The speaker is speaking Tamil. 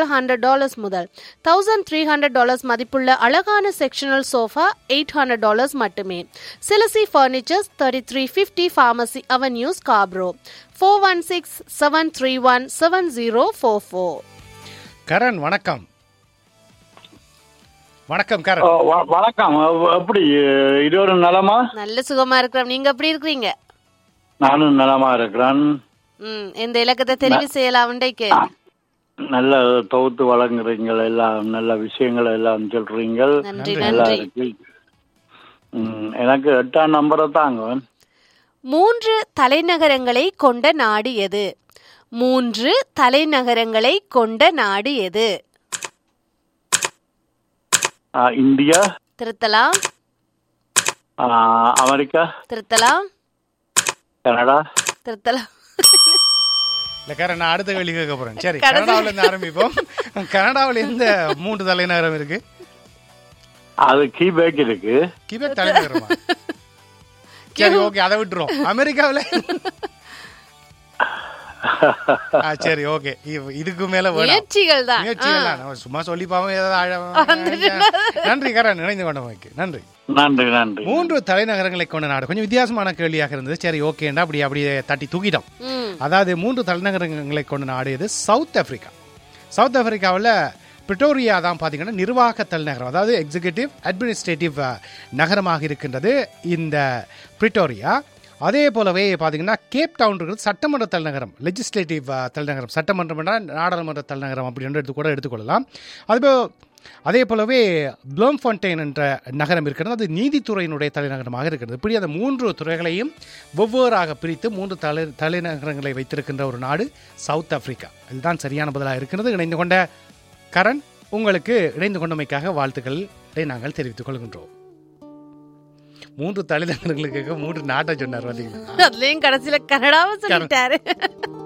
டுவெல் ஹண்ட்ரட் டாலர்ஸ் முதல் தௌசண்ட் த்ரீ ஹண்ட்ரட் டாலர்ஸ் மதிப்புள்ள அழகான sectional sofa eight hundred dollars மட்டுமே சிலசி furnitures thirty three fifty pharmacy avenues காப்ரோ four one six seven three one seven zero four four Karan வணக்கம் வணக்கம் ஓ, கரண் வ- வணக்கம் எ- எப்படி இருவரும் நலமா நல்ல சுகமா இருக்கிறோம் நீங்க எப்படி இருக்கிறீங்க நானும் நலமா இருக்கிறேன் ம் இந்த இலக்கத்தை தெரிவு செய்யலாம் இன்றைக்கு நல்ல தொகுத்து வழங்குறீங்க எல்லாம் நல்ல விஷயங்கள் எல்லாம் சொல்றீங்க நன்றி நல்லா நன்றி இருக்கு ம், எனக்கு எட்டாம் நம்பரை தாங்க மூன்று தலைநகரங்களை கொண்ட நாடு எது மூன்று தலைநகரங்களை கொண்ட நாடு எது ஆ, இந்தியா திருத்தலாம் ஆ, அமெரிக்கா திருத்தலாம் கனடா திருத்தலாம் இல்ல கரண் நான் அடுத்த கேள்வி கேட்க போறேன் சரி கடைசி- கனடாவுல இருந்து ஆரம்பிப்போம் கனடாவுல எந்த மூன்று தலைநகரம் இருக்கு அது கீபேக் இருக்கு கிபெக் தலைநகரமா சரி ஓகே அதை விட்டுரும் அமெரிக்காவுல ஆ, சரி ஓகே இதுக்கு மேல வேணாம் முயற்சிகள் தான் முயற்சிகள் தான். நம்ம சும்மா சொல்லி பாவம் ஏதாவது ஆழ- நன்றி கரண் இணைந்து கொண்டமைக்கு நன்றி நன்றி நன்றி மூன்று தலைநகரங்களை கொண்ட நாடு கொஞ்சம் வித்தியாசமான கேள்வியாக இருந்தது சரி ஓகேண்டா அப்படி அப்படியே தட்டி தூக்கிட்டோம் ம். அதாவது மூன்று தலைநகரங்களை கொண்ட நாடு இது சவுத் ஆப்பிரிக்கா சவுத் ஆப்பிரிக்காவில் பிரிட்டோரியா தான் பார்த்தீங்கன்னா நிர்வாக தலைநகரம் அதாவது எக்ஸிகியூட்டிவ் அட்மினிஸ்ட்ரேட்டிவ் நகரமாக இருக்கின்றது இந்த பிரிட்டோரியா அதே போலவே பார்த்தீங்கன்னா கேப் டவுன் இருக்கிறது சட்டமன்ற தலைநகரம் லெஜிஸ்லேட்டிவ் தலைநகரம் சட்டமன்றம் என்றால் நாடாளுமன்ற தலைநகரம் அப்படி என்று எடுத்து கூட எடுத்துக்கொள்ளலாம் அதுபோ அதே போலவே ப்ளோம்ஃபான்டைன் என்ற நகரம் இருக்கிறது அது நீதித்துறையினுடைய தலைநகரமாக இருக்கிறது இப்படி அந்த மூன்று துறைகளையும் வெவ்வேறாக பிரித்து மூன்று தலை தலைநகரங்களை வைத்திருக்கின்ற ஒரு நாடு சவுத் ஆப்பிரிக்கா இதுதான் சரியான பதிலாக இருக்கிறது இணைந்து கொண்ட கரண் உங்களுக்கு இணைந்து கொண்டமைக்காக வாழ்த்துக்களை நாங்கள் தெரிவித்துக் கொள்கின்றோம் மூன்று தலைநகரங்களுக்கு மூன்று நாட்டை சொன்னார் பார்த்தீங்களா அதுலயும் கடைசியில கனடாவை சொல்லிட்டாரு